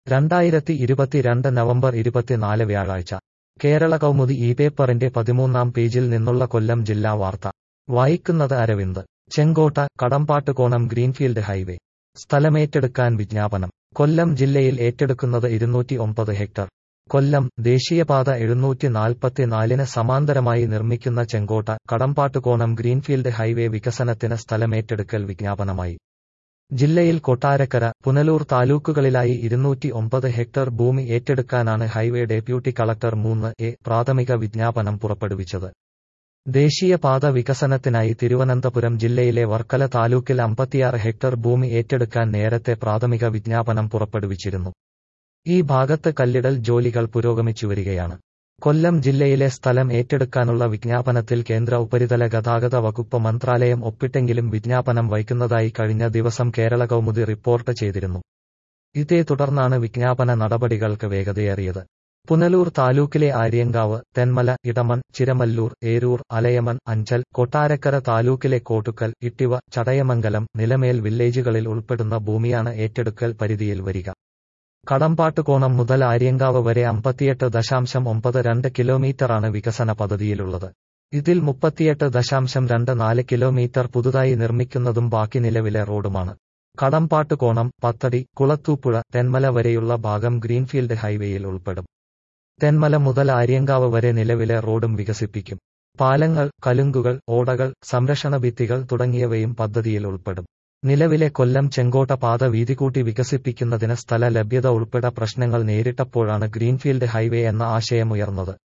രണ്ടായിരത്തി ഇരുപത്തിരണ്ട് നവംബർ ഇരുപത്തിനാല് വ്യാഴാഴ്ച കേരള കൗമുദി ഈ പേപ്പറിന്റെ പതിമൂന്നാം പേജിൽ നിന്നുള്ള കൊല്ലം ജില്ലാ വാർത്ത വായിക്കുന്നത് അരവിന്ദ് ചെങ്കോട്ട കടമ്പാട്ടുകോണം ഗ്രീൻഫീൽഡ് ഹൈവേ സ്ഥലമേറ്റെടുക്കാൻ വിജ്ഞാപനം കൊല്ലം ജില്ലയിൽ ഏറ്റെടുക്കുന്നത് ഇരുന്നൂറ്റി ഒമ്പത് ഹെക്ടർ കൊല്ലം ദേശീയപാത എഴുന്നൂറ്റി നാൽപ്പത്തിനാലിന് സമാന്തരമായി നിർമ്മിക്കുന്ന ചെങ്കോട്ട കടമ്പാട്ടുകോണം ഗ്രീൻഫീൽഡ് ഹൈവേ വികസനത്തിന് സ്ഥലമേറ്റെടുക്കൽ വിജ്ഞാപനമായി ജില്ലയിൽ കൊട്ടാരക്കര പുനലൂർ താലൂക്കുകളിലായി ഇരുന്നൂറ്റി ഒമ്പത് ഹെക്ടർ ഭൂമി ഏറ്റെടുക്കാനാണ് ഹൈവേ ഡെപ്യൂട്ടി കളക്ടർ മൂന്ന് എ പ്രാഥമിക വിജ്ഞാപനം പുറപ്പെടുവിച്ചത് ദേശീയപാത വികസനത്തിനായി തിരുവനന്തപുരം ജില്ലയിലെ വർക്കല താലൂക്കിൽ അമ്പത്തിയാറ് ഹെക്ടർ ഭൂമി ഏറ്റെടുക്കാൻ നേരത്തെ പ്രാഥമിക വിജ്ഞാപനം പുറപ്പെടുവിച്ചിരുന്നു ഈ ഭാഗത്ത് കല്ലിടൽ ജോലികൾ പുരോഗമിച്ചുവരികയാണ് കൊല്ലം ജില്ലയിലെ സ്ഥലം ഏറ്റെടുക്കാനുള്ള വിജ്ഞാപനത്തിൽ കേന്ദ്ര ഉപരിതല ഗതാഗത വകുപ്പ് മന്ത്രാലയം ഒപ്പിട്ടെങ്കിലും വിജ്ഞാപനം വയ്ക്കുന്നതായി കഴിഞ്ഞ ദിവസം കേരള കൗമുദി റിപ്പോർട്ട് ചെയ്തിരുന്നു ഇതേ തുടർന്നാണ് വിജ്ഞാപന നടപടികൾക്ക് വേഗതയേറിയത് പുനലൂർ താലൂക്കിലെ ആര്യങ്കാവ് തെന്മല ഇടമൺ ചിരമല്ലൂർ ഏരൂർ അലയമൺ അഞ്ചൽ കൊട്ടാരക്കര താലൂക്കിലെ കോട്ടുക്കൽ ഇട്ടിവ ചടയമംഗലം നിലമേൽ വില്ലേജുകളിൽ ഉൾപ്പെടുന്ന ഭൂമിയാണ് ഏറ്റെടുക്കൽ പരിധിയിൽ വരിക കടമ്പാട്ടുകോണം മുതൽ ആര്യങ്കാവ് വരെ അമ്പത്തിയെട്ട് ദശാംശം ഒമ്പത് രണ്ട് കിലോമീറ്ററാണ് വികസന പദ്ധതിയിലുള്ളത് ഇതിൽ മുപ്പത്തിയെട്ട് ദശാംശം രണ്ട് നാല് കിലോമീറ്റർ പുതുതായി നിർമ്മിക്കുന്നതും ബാക്കി നിലവിലെ റോഡുമാണ് കടമ്പാട്ടുകോണം പത്തടി കുളത്തൂപ്പുഴ തെന്മല വരെയുള്ള ഭാഗം ഗ്രീൻഫീൽഡ് ഹൈവേയിൽ ഉൾപ്പെടും തെന്മല മുതൽ ആര്യങ്കാവ് വരെ നിലവിലെ റോഡും വികസിപ്പിക്കും പാലങ്ങൾ കലുങ്കുകൾ ഓടകൾ സംരക്ഷണ ഭിത്തികൾ തുടങ്ങിയവയും പദ്ധതിയിൽ ഉൾപ്പെടും നിലവിലെ കൊല്ലം ചെങ്കോട്ട പാത വീതികൂട്ടി വികസിപ്പിക്കുന്നതിന് സ്ഥല ലഭ്യത ഉൾപ്പെടെ പ്രശ്നങ്ങൾ നേരിട്ടപ്പോഴാണ് ഗ്രീൻഫീൽഡ് ഹൈവേ എന്ന ആശയമുയർന്നത്